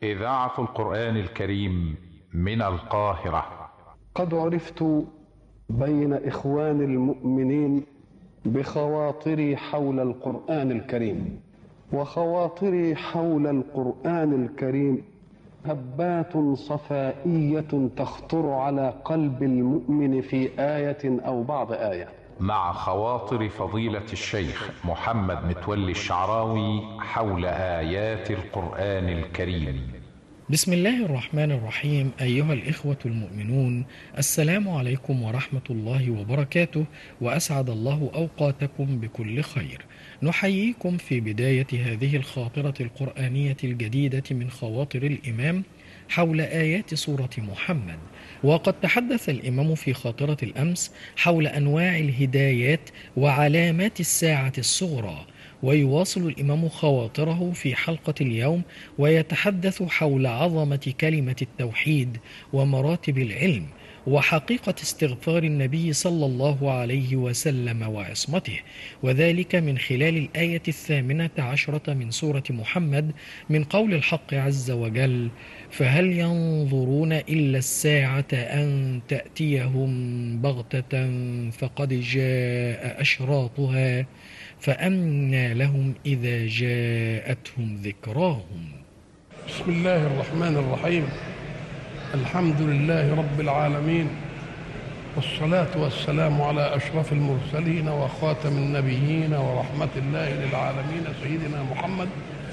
إذاعة القرآن الكريم من القاهرة قد عرفت بين إخوان المؤمنين بخواطري حول القرآن الكريم وخواطري حول القرآن الكريم هبات صفائية تخطر على قلب المؤمن في آية أو بعض آية مع خواطر فضيلة الشيخ محمد متولي الشعراوي حول آيات القرآن الكريم بسم الله الرحمن الرحيم أيها الإخوة المؤمنون السلام عليكم ورحمة الله وبركاته وأسعد الله أوقاتكم بكل خير نحييكم في بداية هذه الخاطرة القرآنية الجديدة من خواطر الإمام حول آيات سورة محمد وقد تحدث الإمام في خاطرة الأمس حول أنواع الهدايات وعلامات الساعة الصغرى ويواصل الإمام خواطره في حلقة اليوم ويتحدث حول عظمة كلمة التوحيد ومراتب العلم وحقيقة استغفار النبي صلى الله عليه وسلم وعصمته وذلك من خلال الآية الثامنة عشرة من سورة محمد من قول الحق عز وجل فهل ينظرون إلا الساعة أن تأتيهم بغتة فقد جاء أشراطها فأنى لهم إذا جاءتهم ذكراهم بسم الله الرحمن الرحيم الحمد لله رب العالمين والصلاة والسلام على أشرف المرسلين وخاتم النبيين ورحمة الله للعالمين سيدنا محمد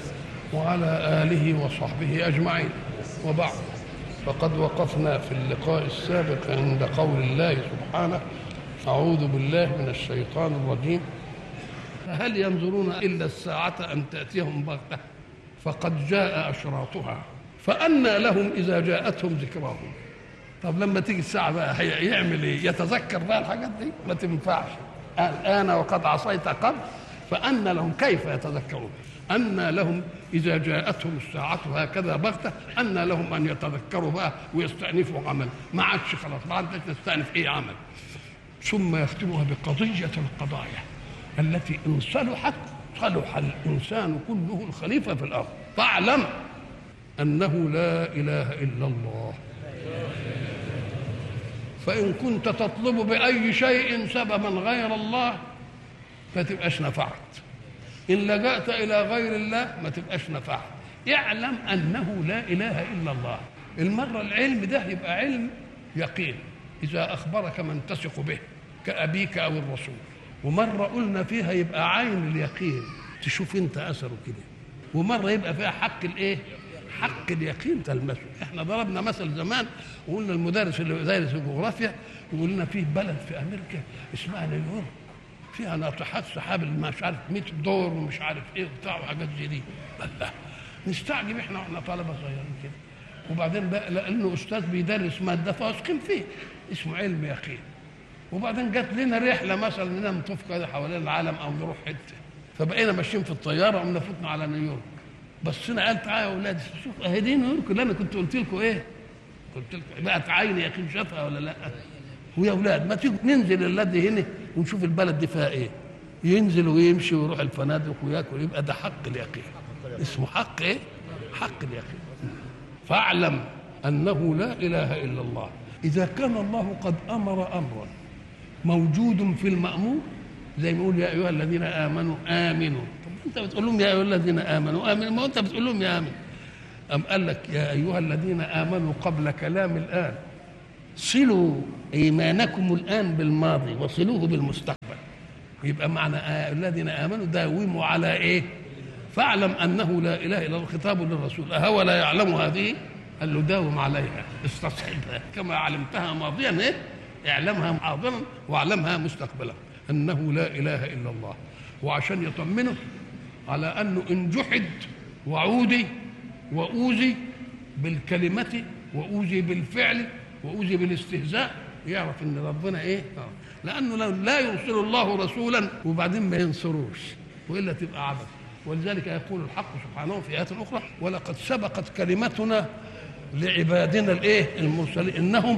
وعلى آله وصحبه أجمعين وبعد فقد وقفنا في اللقاء السابق عند قول الله سبحانه أعوذ بالله من الشيطان الرجيم هل ينظرون إلا الساعة أن تأتيهم بغتة فقد جاء أشراطها فأنى لهم إذا جاءتهم ذكراهم طب لما تيجي الساعة بقى هيعمل إيه؟ يتذكر بقى الحاجات دي ما تنفعش الآن وقد عصيت قبل فأنى لهم كيف يتذكرون أنى لهم إذا جاءتهم الساعة هكذا بغتة أنى لهم أن يتذكروا بقى ويستأنفوا عمل ما عادش خلاص ما عادش نستأنف إيه عمل ثم يختمها بقضية القضايا التي إن صلحت صلح الإنسان كله الخليفة في الأرض فاعلم أنه لا إله إلا الله فإن كنت تطلب بأي شيء سببا غير الله ما تبقاش نفعت إن لجأت إلى غير الله ما تبقاش نفعت اعلم أنه لا إله إلا الله المرة العلم ده يبقى علم يقين إذا أخبرك من تثق به كأبيك أو الرسول ومرة قلنا فيها يبقى عين اليقين تشوف انت اثره كده ومرة يبقى فيها حق الايه حق اليقين تلمسه احنا ضربنا مثل زمان وقلنا المدرس اللي دارس الجغرافيا يقول لنا فيه بلد في امريكا اسمها نيويورك فيها ناطحات سحاب مش عارف 100 دور ومش عارف ايه وبتاع وحاجات زي دي الله نستعجب احنا واحنا طلبه صغيرين كده وبعدين بقى لانه استاذ بيدرس ماده فواثقين فيه اسمه علم يقين وبعدين جت لنا رحله مثلا اننا نطوف كده حوالين العالم او نروح حته فبقينا ماشيين في الطياره قمنا فتنا على نيويورك بصينا قال تعالى يا اولاد شوف اهي دي نيويورك اللي انا كنت قلت لكم ايه؟ قلت لكم بقت عيني يا اخي شافها ولا لا؟ ويا اولاد ما تيجوا ننزل الذي هنا ونشوف البلد دي فيها ايه؟ ينزل ويمشي ويروح الفنادق وياكل يبقى ده حق اليقين اسمه حق ايه؟ حق اليقين فاعلم انه لا اله الا الله اذا كان الله قد امر امرا موجود في المأمور زي ما يقول يا أيها الذين آمنوا آمنوا طب أنت بتقول لهم يا أيها الذين آمنوا آمنوا ما أنت بتقول لهم يا آمن أم قال لك يا أيها الذين آمنوا قبل كلام الآن صلوا إيمانكم الآن بالماضي وصلوه بالمستقبل يبقى معنى آه الذين آمنوا داوموا على إيه فاعلم أنه لا إله إلا الله خطاب للرسول أهو لا يعلم هذه قال له داوم عليها استصحبها كما علمتها ماضيا إيه اعلمها حاضرا واعلمها مستقبلا انه لا اله الا الله وعشان يطمنه على انه ان جحد وعودي واوذي بالكلمه واوذي بالفعل واوذي بالاستهزاء يعرف ان ربنا ايه لانه لو لا يرسل الله رسولا وبعدين ما ينصروش والا تبقى عبث ولذلك يقول الحق سبحانه في ايات اخرى ولقد سبقت كلمتنا لعبادنا الايه المرسلين انهم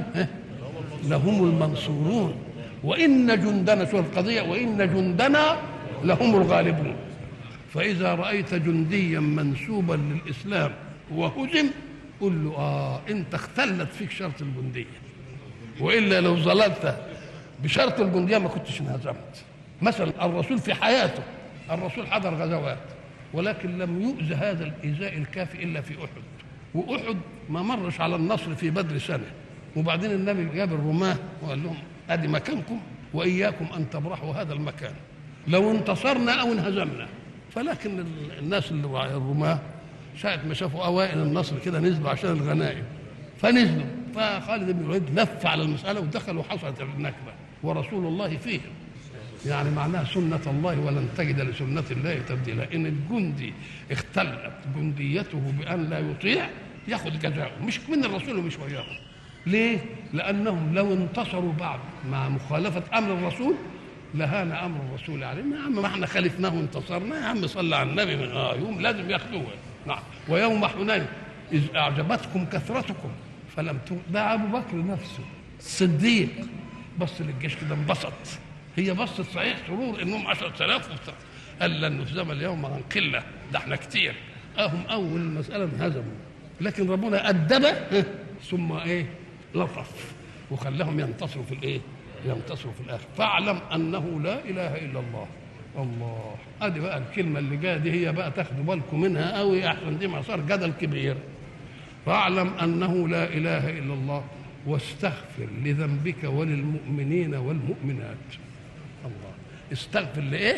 لهم المنصورون وإن جندنا شوف القضية وإن جندنا لهم الغالبون فإذا رأيت جنديا منسوبا للإسلام وهزم قل له اه انت اختلت فيك شرط الجنديه والا لو ظللت بشرط الجنديه ما كنتش انهزمت مثلا الرسول في حياته الرسول حضر غزوات ولكن لم يؤذى هذا الايذاء الكافي الا في احد واحد ما مرش على النصر في بدر سنه وبعدين النبي جاب الرماه وقال لهم ادي مكانكم واياكم ان تبرحوا هذا المكان لو انتصرنا او انهزمنا فلكن ال- الناس اللي وع- الرماه ساعة ما شافوا أوائل النصر كده نزلوا عشان الغنائم فنزلوا فخالد بن الوليد لف على المسألة ودخل وحصلت النكبة ورسول الله فيهم يعني معناها سنة الله ولن تجد لسنة الله تبديلا إن الجندي اختلت جنديته بأن لا يطيع ياخذ جزاؤه مش من الرسول ومش وياهم ليه؟ لأنهم لو انتصروا بعد مع مخالفة أمر الرسول لهان أمر الرسول علينا يا عم ما احنا خالفناه وانتصرنا يا عم صلى على النبي من آه يوم لازم ياخذوه نعم ويوم حنين إذ أعجبتكم كثرتكم فلم ت... ده أبو بكر نفسه الصديق بص للجيش كده انبسط هي بصت صحيح سرور انهم 10000 وبتاع قال لن نهزم اليوم عن قله ده احنا كتير اهم اول المساله انهزموا لكن ربنا ادب ثم ايه لطف وخلاهم ينتصروا في الايه ينتصروا في الاخر فاعلم انه لا اله الا الله الله ادي بقى الكلمه اللي جايه دي هي بقى تاخدوا بالكم منها قوي احسن دي ما صار جدل كبير فاعلم انه لا اله الا الله واستغفر لذنبك وللمؤمنين والمؤمنات الله استغفر لايه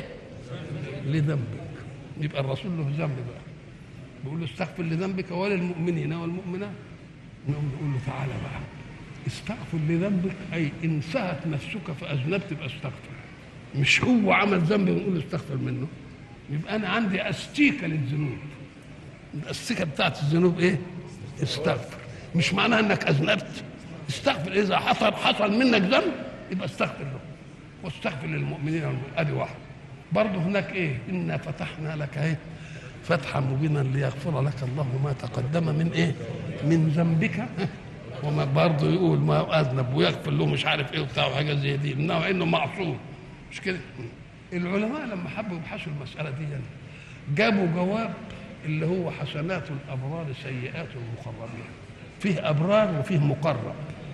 لذنبك يبقى الرسول له ذنب بقى بيقول له استغفر لذنبك وللمؤمنين والمؤمنات نقوم نقول له تعالى بقى استغفر لذنبك اي ان سهت نفسك فاذنبت يبقى استغفر مش هو عمل ذنب ونقول استغفر منه يبقى انا عندي استيكه للذنوب الاستيكه بتاعت الذنوب ايه استغفر مش معناها انك اذنبت استغفر اذا حصل حصل منك ذنب يبقى استغفر له واستغفر للمؤمنين والمؤمنين ادي واحد برضه هناك ايه انا فتحنا لك ايه فتحا مبينا ليغفر لك الله ما تقدم من ايه من ذنبك وما برضه يقول ما اذنب ويغفر له مش عارف ايه وبتاع وحاجه زي دي انه انه معصوم مش كده العلماء لما حبوا يبحثوا المساله دي يعني جابوا جواب اللي هو حسنات الابرار سيئات المقربين فيه ابرار وفيه مقرب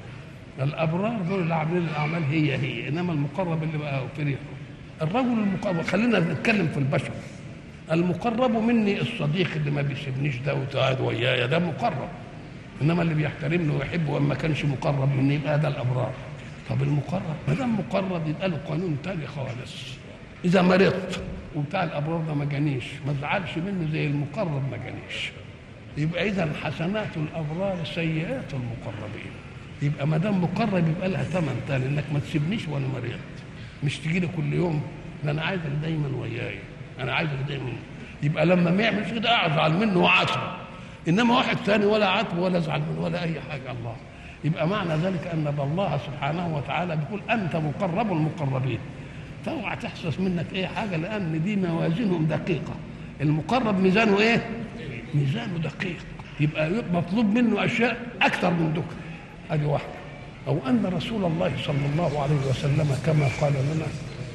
الابرار دول اللي عاملين الاعمال هي هي انما المقرب اللي بقى في ريحه الرجل المقرب خلينا نتكلم في البشر المقرب مني الصديق اللي ما بيسيبنيش ده وقاعد ويايا ده مقرب انما اللي بيحترمني ويحبه وما كانش مقرب مني يبقى ده الابرار طب المقرب ما دام مقرب يبقى له قانون تاني خالص اذا مرضت وبتاع الابرار ده ما جانيش ما تزعلش منه زي المقرب ما جانيش يبقى اذا حسنات الابرار سيئات المقربين يبقى ما دام مقرب يبقى لها ثمن تاني انك ما تسيبنيش وانا مريض مش تجي لي كل يوم ده انا عايزك دايما وياي انا عايزك دايما يبقى لما ما يعملش كده ازعل منه وعاتبه انما واحد ثاني ولا عاتبه ولا ازعل منه ولا اي حاجه الله يبقى معنى ذلك ان الله سبحانه وتعالى بيقول انت مقرب المقربين فاوعى تحسس منك اي حاجه لان دي موازينهم دقيقه المقرب ميزانه ايه؟ ميزانه دقيق يبقى مطلوب منه اشياء اكثر من ذكر ادي واحده او ان رسول الله صلى الله عليه وسلم كما قال لنا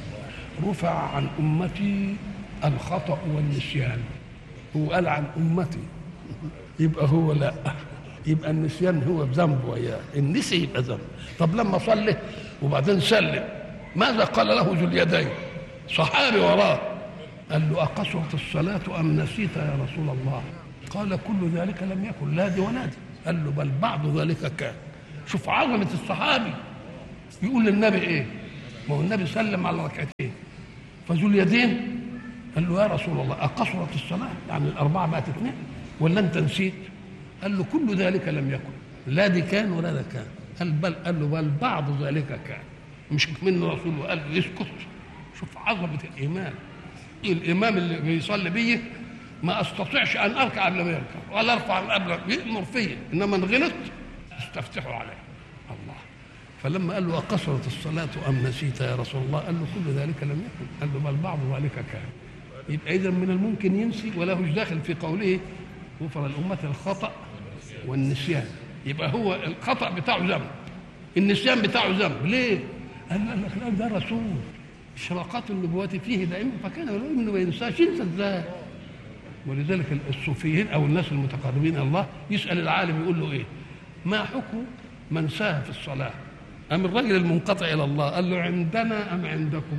رفع عن امتي الخطا والنسيان هو قال عن امتي يبقى هو لا يبقى النسيان هو ذنب وياه النسي يبقى ذنب طب لما صلي وبعدين سلم ماذا قال له ذو اليدين صحابي وراه قال له أقصرت الصلاة أم نسيت يا رسول الله قال كل ذلك لم يكن لا دي ولا دي قال له بل بعض ذلك كان شوف عظمة الصحابي يقول للنبي ايه ما هو النبي سلم على ركعتين فذو اليدين قال له يا رسول الله أقصرت الصلاة يعني الأربعة بقت اثنين ولا أنت نسيت قال له كل ذلك لم يكن لا دي كان ولا ده كان قال بل قال له بل بعض ذلك كان مش من رسول قال له اسكت شوف عظمة الإيمان الإمام اللي بيصلي بيه ما استطيعش ان اركع قبل ما يركع ولا ارفع قبل يامر فيا انما ان غلط استفتحوا عليه الله فلما قال له اقصرت الصلاه ام نسيت يا رسول الله قال له كل ذلك لم يكن قال له بل بعض ذلك كان يبقى اذا من الممكن ينسي ولا هوش داخل في قوله غفر الامه الخطا والنسيان يبقى هو الخطا بتاعه ذنب النسيان بتاعه ذنب ليه؟ قال لك لا ده رسول اشراقات النبوة فيه دائما فكان يقول انه ما ينساش ينسى ازاي؟ ولذلك الصوفيين او الناس المتقربين الى الله يسال العالم يقول له ايه؟ ما حكم من ساهى في الصلاه؟ أم الرجل المنقطع إلى الله قال له عندنا أم عندكم؟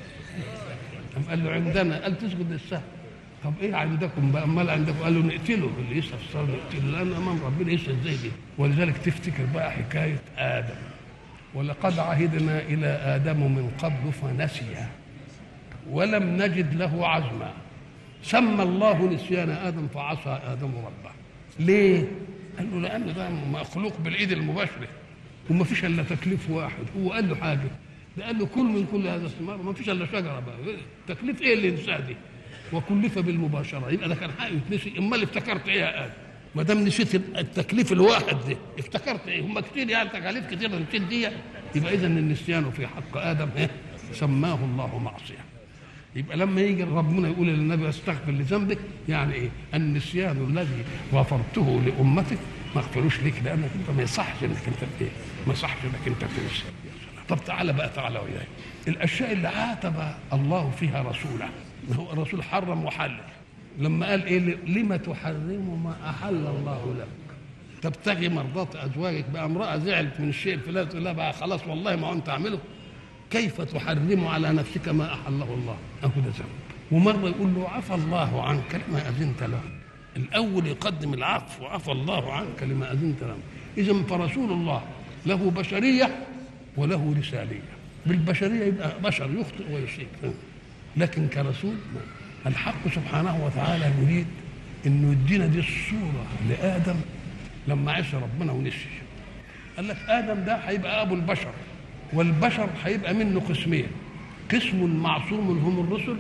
أم قال له عندنا قال تسجد للسهو طب ايه عندكم بقى امال عندكم قال له نقتله اللي يسهى في الصلاه نقتله لان امام ربنا يسهى ازاي دي ولذلك تفتكر بقى حكايه ادم ولقد عهدنا الى ادم من قبل فنسي ولم نجد له عزما سمى الله نسيان ادم فعصى ادم ربه ليه؟ قال له لان ده مخلوق بالايد المباشره وما فيش الا تكليف واحد هو قال له حاجه ده قال له كل من كل هذا الثمار ما فيش الا شجره بقى تكليف ايه اللي انساه دي وكلف بالمباشره يبقى ده كان حقه يتنسي امال افتكرت ايه يا ادم ما دام نسيت التكليف الواحد ده افتكرت ايه هم كتير يعني تكاليف كتير نسيت دي يبقى اذا النسيان في حق ادم ايه سماه الله معصيه يبقى لما يجي ربنا يقول للنبي استغفر لذنبك يعني ايه النسيان الذي غفرته لامتك ما اغفروش ليك لانك انت ما يصحش انك انت ايه ما يصحش انك انت تنسى طب تعالى بقى تعالى وياي الاشياء اللي عاتب الله فيها رسوله هو الرسول حرم وحلل لما قال ايه لما تحرم ما احل الله لك تبتغي مرضات ازواجك بقى امراه زعلت من الشيء الفلاني تقول لها بقى خلاص والله ما انت اعمله كيف تحرم على نفسك ما احله الله اهو ده ذنب ومره يقول له عفى الله عنك لما اذنت له الاول يقدم العفو عفى الله عنك لما اذنت له اذا فرسول الله له بشريه وله رساليه بالبشريه يبقى بشر يخطئ ويصيب لكن كرسول الحق سبحانه وتعالى يريد انه يدينا دي الصوره لادم لما عصى ربنا ونسي قال لك ادم ده هيبقى ابو البشر والبشر هيبقى منه قسمين قسم معصوم هم الرسل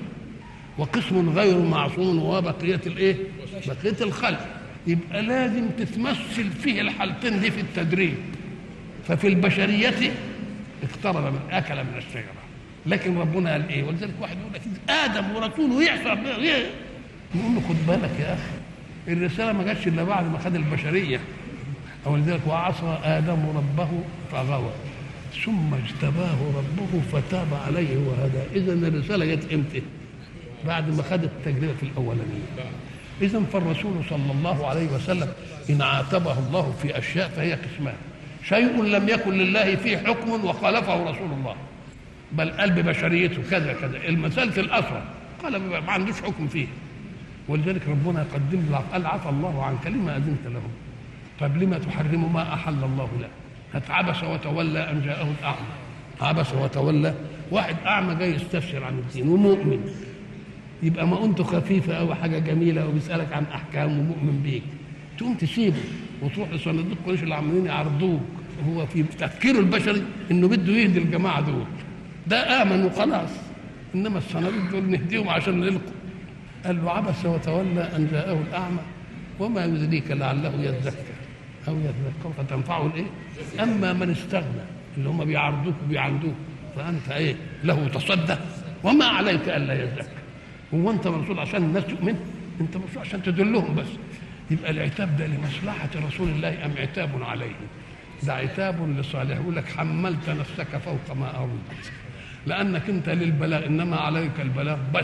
وقسم غير معصوم وهو بقيه الايه؟ بقيه الخلق يبقى لازم تتمثل فيه الحالتين دي في التدريب ففي البشريه اقترب من اكل من الشجره لكن ربنا قال ايه ولذلك واحد يقول لك ادم ورسوله يعصى ايه نقول له خد بالك يا اخي الرساله ما جاتش الا بعد ما خد البشريه او لذلك وعصى ادم ربه فغوى ثم اجتباه ربه فتاب عليه وهدى اذا الرساله جت امتى بعد ما خد التجربه في الاولانيه اذا فالرسول صلى الله عليه وسلم ان عاتبه الله في اشياء فهي قسمان شيء لم يكن لله فيه حكم وخالفه رسول الله بل قال ببشريته كذا كذا المسألة الأسرى قال ما عندوش حكم فيه ولذلك ربنا يقدم له قال عفى الله عنك لما أذنت له طب لما تحرم ما أحل الله له هات عبس وتولى أن جاءه الأعمى عبس وتولى واحد أعمى جاي يستفسر عن الدين ومؤمن يبقى ما أنت خفيفة أو حاجة جميلة وبيسألك عن أحكام ومؤمن بيك تقوم تسيبه وتروح لصناديق قريش اللي عمالين يعرضوك هو في تفكيره البشري انه بده يهدي الجماعه دول ده امن وخلاص انما الصناديق دول نهديهم عشان نلقوا قال له عبس وتولى ان جاءه الاعمى وما يدريك لعله يزكى او يذكر فتنفعه الايه؟ اما من استغنى اللي هم بيعرضوك وبيعندوك فانت ايه؟ له تصدى وما عليك الا يزكى هو انت مرسول عشان الناس تؤمن؟ انت مرسول عشان تدلهم بس يبقى العتاب ده لمصلحه رسول الله ام عتاب عليه؟ ده عتاب لصالح يقول لك حملت نفسك فوق ما أردت لأنك أنت للبلاغ إنما عليك البلاغ بس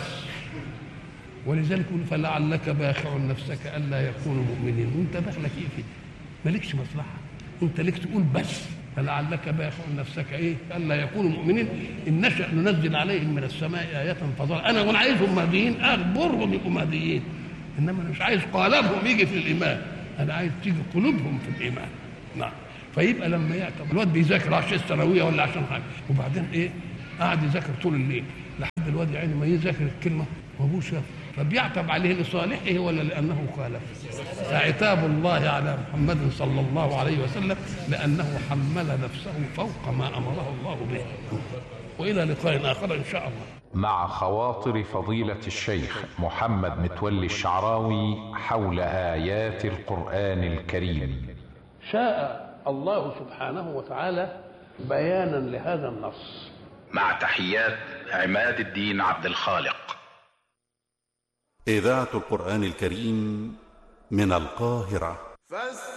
ولذلك يقول فلعلك باخع نفسك ألا يكونوا مؤمنين وأنت دخلك إيه فيه مالكش مصلحة أنت ليك تقول بس فلعلك باخع نفسك ايه الا يكونوا مؤمنين ان نشا ننزل عليهم من السماء ايه فظل انا وانا عايزهم مهديين اخبرهم يبقوا مهديين انما انا مش عايز قالبهم يجي في الايمان انا عايز تيجي قلوبهم في الايمان نعم فيبقى لما يعتبر الواد بيذاكر عشان الثانويه ولا عشان حاجه وبعدين ايه قاعد يذاكر طول الليل لحد الواد يعني ما يذاكر الكلمه وابوه شاف فبيعتب عليه لصالحه ولا لانه خالف فعتاب الله على محمد صلى الله عليه وسلم لانه حمل نفسه فوق ما امره الله به والى لقاء اخر ان شاء الله مع خواطر فضيلة الشيخ محمد متولي الشعراوي حول آيات القرآن الكريم شاء الله سبحانه وتعالى بيانا لهذا النص مع تحيات عماد الدين عبد الخالق إذاعة القرآن الكريم من القاهرة فاستمعوا